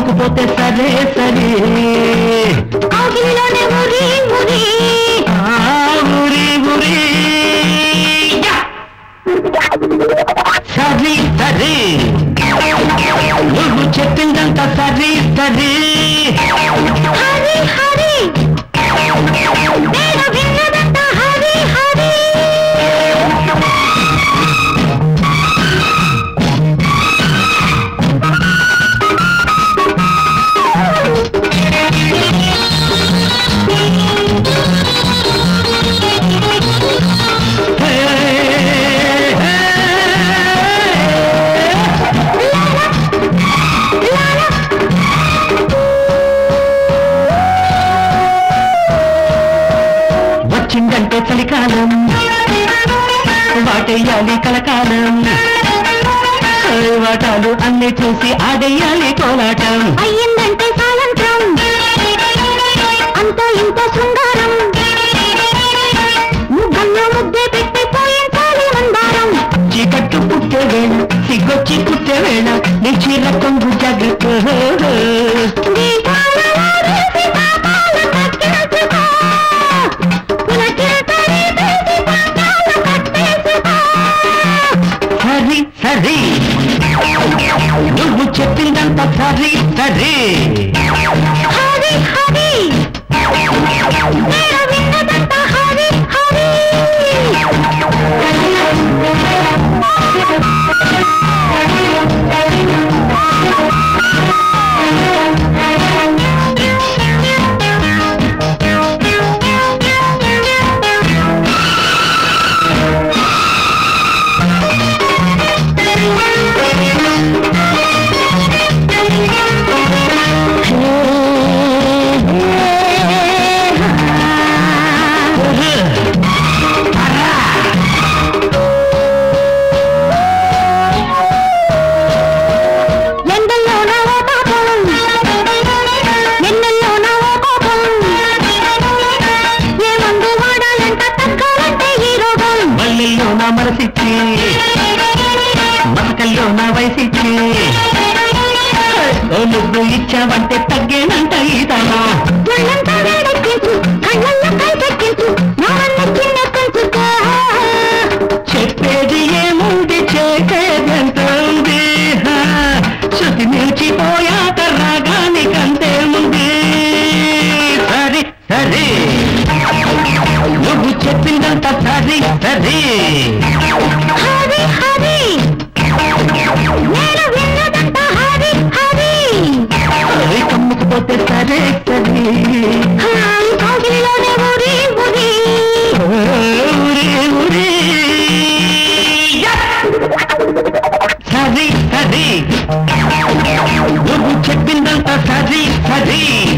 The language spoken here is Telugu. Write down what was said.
కమ్ముకుపోతే సరే సరే కౌగిలిలోనే ఊరి ఊరి ఆ, ఊరి ఊరి యా! సరి సరి నువ్వు చెప్పిందంత సరి సరి హరి హరి నేను విన్నదంతా హరి హరి హే, హే. వచ్చిందంటే చలికాలం వాటేయాలి కలకాలం వాటాలు అన్ని చూసి ఆడేయాలి కోలాటం అయ్యిందంటే సాయంత్రం అంత ఇంత శృంగారం ముగ్గల్లో ముద్దే పెట్టి పోయించాలి మందారం చీకట్టు పుట్టే వేళ సిగ్గొచ్చి పుట్టే వేళ నీ చీర కొంగు జాగ్రత్త దీపాల వారేసి పాపాల కట్టేసుకో. పులకిరతరి వేసి పాపాల కట్టేసుకో. సరి సరి నువ్వు చెప్పిందంత సరి సరి హరి హరి నేను విన్నదంతా హరి హరి ఎండల్లో నా ఓ పాపం ఎన్నెల్లో నా ఓ కోపం ఏ మందు వాడాలంట తగ్గాలంటే ఈ రోగం మల్లెల్లో నా మనసిచ్చి మసకల్లో నా వయసిచ్చి ఓ నువ్వు ఇచ్చావంటే తగ్గేనంట ఈతనా ఒళ్ళంతా వేడెక్కించు కళ్ళల్లో కైపెక్కించు నవన్న చిన్న పెంచుకో చెప్పేది ఏముంది చేసేదెంత ఉంది హా, శృతి నిలిచిపోయాక రాగానికంతే ఉంది సరి సరి నువ్వు చెప్పిందంత సరి సరి హరి హరి నేను విన్నదంతా హరి హరి ఓయ్ కమ్ముకుపోతే సరే సరి హాయ్ కౌగిలిలోనే ఊరి ఊరి ఊరి ఊరి యా! సరి సరి నువ్వు చెప్పిందంత సరి సరి